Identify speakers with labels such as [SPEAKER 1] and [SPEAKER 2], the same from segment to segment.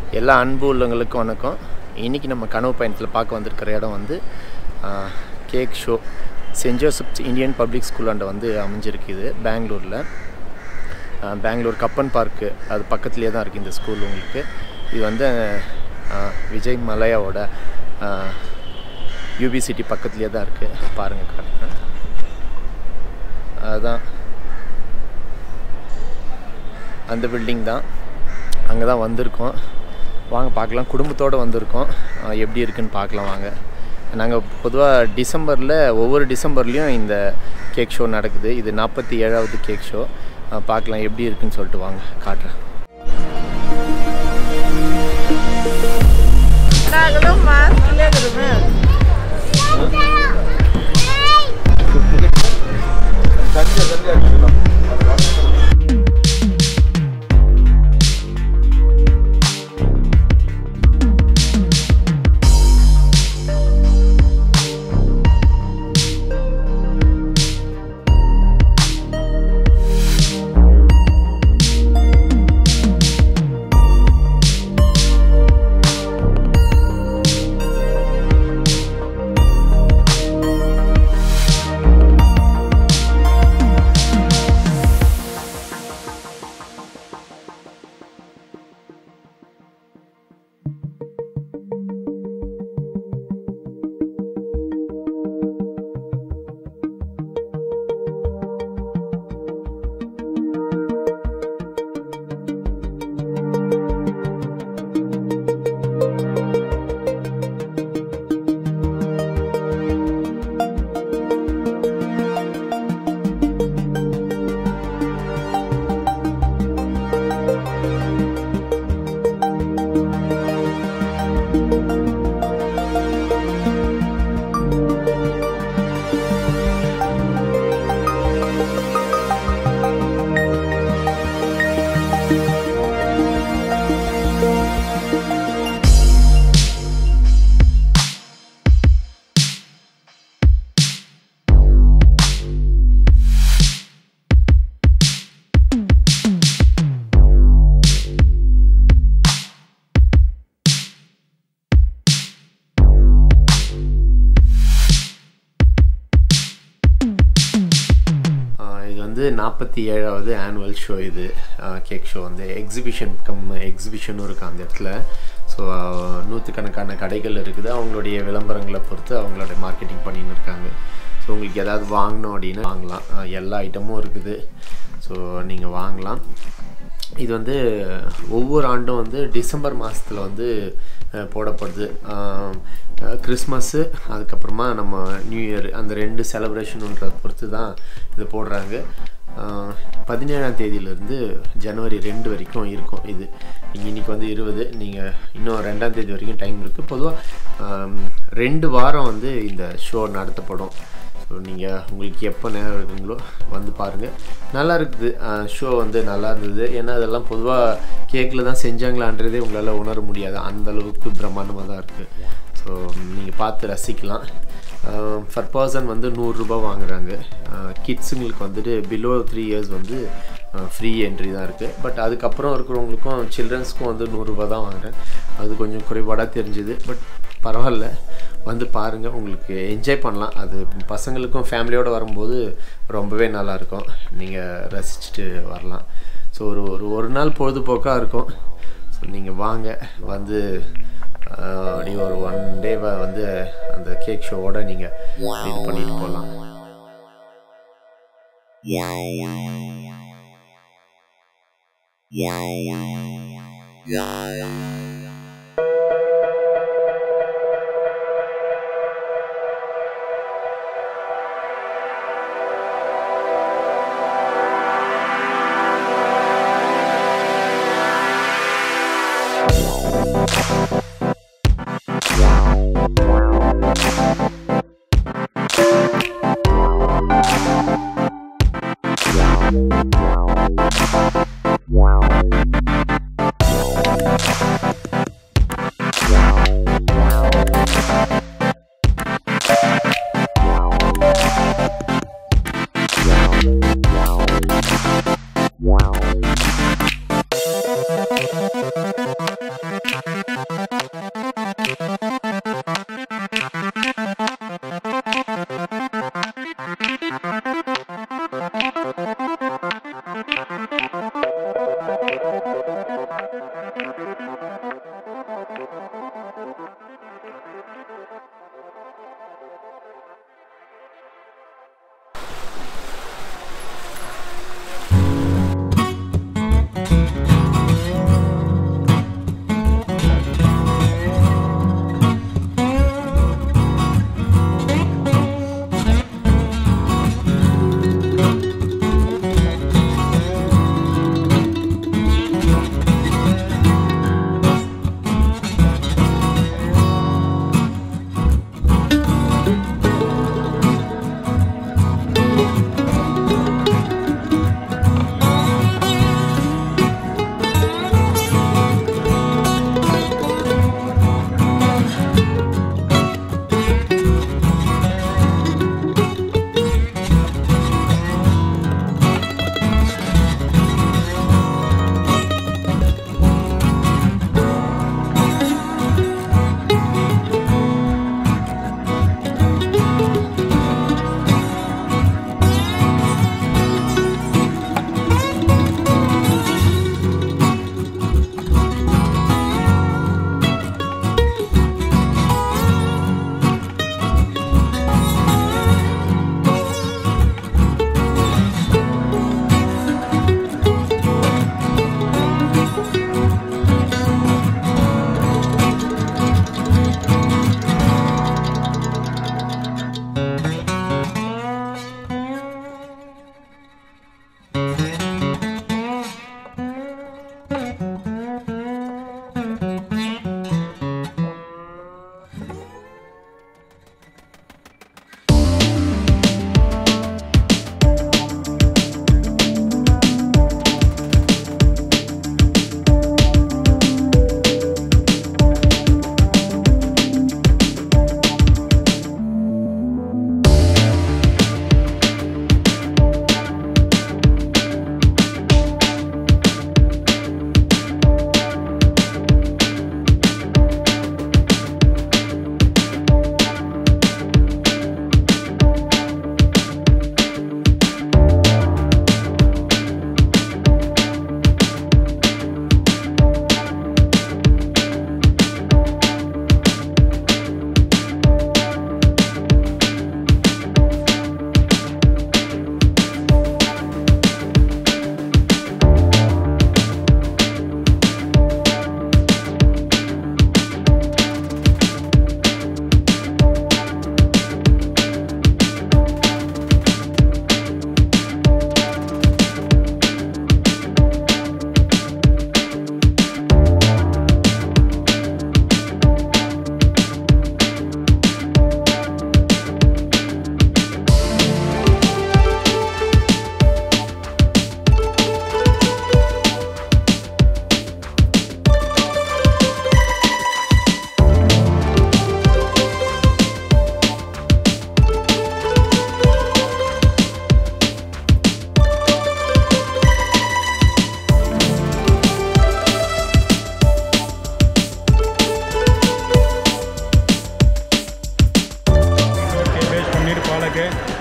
[SPEAKER 1] எல்லா அன்பு உள்ளவங்களுக்கும் வணக்கம் இன்றைக்கி நம்ம கனவு பயணத்தில் பார்க்க வந்திருக்கிற இடம் வந்து cake show Saint Joseph's Indian public ஸ்கூலாண்ட வந்து அமைஞ்சிருக்கு இது பெங்களூரில் பெங்களூர் கப்பன் பார்க்கு அது பக்கத்துலேயே தான் இருக்குது இந்த ஸ்கூல் உங்களுக்கு இது வந்து ஆஹ், விஜய் மலையாவோட யூபிசிட்டி பக்கத்துலேயே தான் இருக்குது பாருங்கள் காட்டுறேன் அதுதான் அந்த பில்டிங் தான் அங்கே தான் வந்திருக்கோம் வாங்க பார்க்கலாம் குடும்பத்தோடு வந்திருக்கோம் அஹ் எப்படி இருக்குன்னு பார்க்கலாம் வாங்க நாங்கள் பொதுவாக டிசம்பரில் ஒவ்வொரு டிசம்பர்லேயும் இந்த கேக் ஷோ நடக்குது இது நாற்பத்தி ஏழாவது கேக் ஷோ பார்க்கலாம் எப்படி இருக்குன்னு சொல்லிட்டு வாங்க காட்டுறேன்
[SPEAKER 2] நாங்களும் மாஸ்க்ல இருக்கிறோமே
[SPEAKER 1] ஆஹ் இது வந்து நாற்பத்தி ஏழாவது ஆனுவல் ஷோ இது கேக் ஷோ வந்து எக்ஸிபிஷன் கம் எக்ஸிபிஷனும் இருக்குது அந்த இடத்துல ஸோ நூற்றுக்கணக்கான கடைகள் இருக்குது அவங்களுடைய விளம்பரங்களை பொறுத்து அவங்களுடைய மார்க்கெட்டிங் பண்ணின்னு இருக்காங்க ஸோ உங்களுக்கு ஏதாவது வாங்கணும் அப்படின்னா வாங்கலாம் ஆஹ் எல்லா ஐட்டமும் இருக்குது ஸோ நீங்கள் வாங்கலாம் இது வந்து ஒவ்வொரு ஆண்டும் வந்து டிசம்பர் மாதத்தில் வந்து அஹ், போடப்படுது கிறிஸ்மஸ்ஸு அதுக்கப்புறமா நம்ம நியூ இயர் அந்த ரெண்டு செலப்ரேஷனுன்றதை பொறுத்து தான் இது போடுறாங்க அஹ், பதினேழாம் தேதியிலேருந்து ஜனவரி ரெண்டு வரைக்கும் இருக்கும் இது நீங்கள் இன்றைக்கி வந்து இருபது நீங்கள் இன்னும் ரெண்டாம் தேதி வரைக்கும் டைம் இருக்குது பொதுவாக ரெண்டு வாரம் வந்து இந்த ஷோ நடத்தப்படும் ஸோ நீங்கள் உங்களுக்கு எப்போ நேரம் இருக்குங்களோ வந்து பாருங்கள் நல்லா இருக்குது ஷோ வந்து நல்லா இருந்தது ஏன்னா அதெல்லாம் பொதுவாக கேக்கில் தான் செஞ்சாங்களான்றதே உங்களால் உணர முடியாது அந்த அளவுக்கு பிரம்மாண்டமாக தான் இருக்குது ஸோ நீங்கள் பார்த்து ரசிக்கலாம் ஃபர் பர்சன் வந்து நூறுரூபா வாங்குறாங்க கிட்ஸுங்களுக்கு வந்துட்டு பிலோ த்ரீ இயர்ஸ் வந்து ஃப்ரீ என்ட்ரி தான் இருக்குது பட் அதுக்கப்புறம் இருக்கிறவங்களுக்கும் சில்ட்ரன்ஸ்க்கும் வந்து நூறுரூபா தான் வாங்குறேன் அது கொஞ்சம் குறைபாடாக தெரிஞ்சுது பட் பரவாயில்ல வந்து பாருங்கள் உங்களுக்கு என்ஜாய் பண்ணலாம் அது பசங்களுக்கும் ஃபேமிலியோடு வரும்போது ரொம்பவே நல்லாயிருக்கும் நீங்கள் ரசிச்சுட்டு வரலாம் ஸோ ஒரு ஒரு ஒரு நாள் பொழுதுபோக்காக இருக்கும் ஸோ நீங்கள் வாங்க வந்து ஆஹ், அப்படியே ஒரு ஒன் டே வந்து அந்த கேக் ஷோவோட நீங்கள் இது பண்ணிட்டு போகலாம்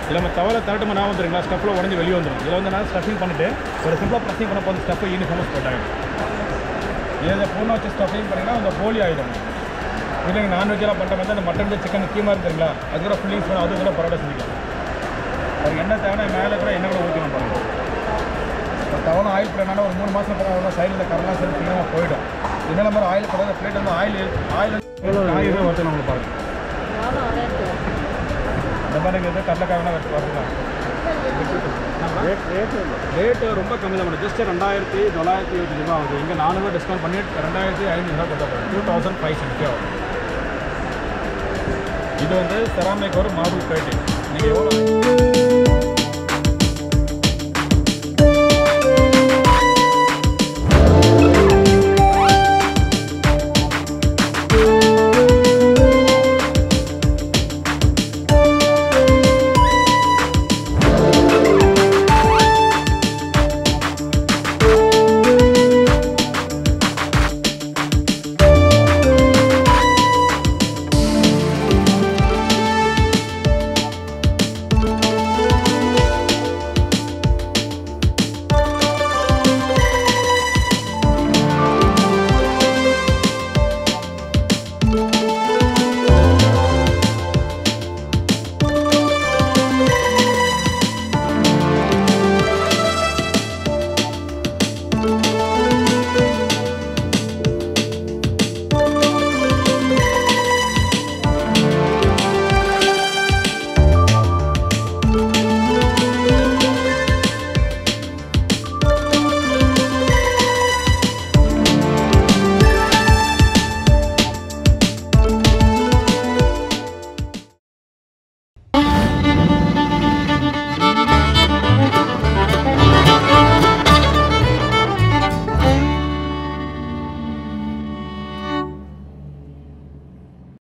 [SPEAKER 3] இதில் நம்ம தவறை தரட்டு மணி நேரம் வந்துருங்களா ஸ்டெப்பில் உடஞ்சி வெளியே வந்துடும் இதில் வந்து நான் ஸ்டஃபிங் பண்ணிட்டு ஒரு சிம்பிளாக ப்ரெஸ்ஸிங் பண்ண போது ஸ்டெப்பை யூனிஃபார்ம் போட்டாங்க இதை பூனை வச்சு ஸ்டஃபிங் பண்ணிங்கன்னா அந்த போலி ஆகிடும் இல்லை நீங்கள் நான்வெஜ்ஜெல்லாம் பண்ணுற மாதிரி அந்த மட்டன் சிக்கன் கீமா இருக்குங்களா அது கூட ஃபில்லிங்ஸ் பண்ணி அது கூட பரோட்டா செஞ்சுக்கலாம் அதுக்கு என்ன தேவைன்னா மேலே கூட எண்ணெய் கூட ஊற்றிக்கலாம் பாருங்கள் இப்போ தவணை ஆயில் போடனால ஒரு மூணு மாதம் பிறகு சைடில் கரெக்டாக சரி சீக்கிரமாக போயிடும் இதே மாதிரி ஆயில் போடாத பிளேட் வந்து ஆயில் ஆயில் ஆயிரம் ரூபாய் வருது நம்மளுக்கு பாருங்கள் இந்த மாதிரி இருக்குது கடலைக்காய்னா வச்சு பார்த்துக்கலாம் ரேட்டு ரொம்ப கம்மி தான் மேடம் ஜஸ்ட் ரெண்டாயிரத்தி தொள்ளாயிரத்தி இருபத்தி ரூபா ஆகுது இங்கே நானூறுவா டிஸ்கவுண்ட் பண்ணி ரெண்டாயிரத்தி ஐநூறுரூவா கொடுத்தா டூ தௌசண்ட் ஃபைவ் செவன்ட்டி ஆகும் இது வந்து செராமிக் ஒரு மார்பிள் பிளேட்டு நீங்கள் எவ்வளோ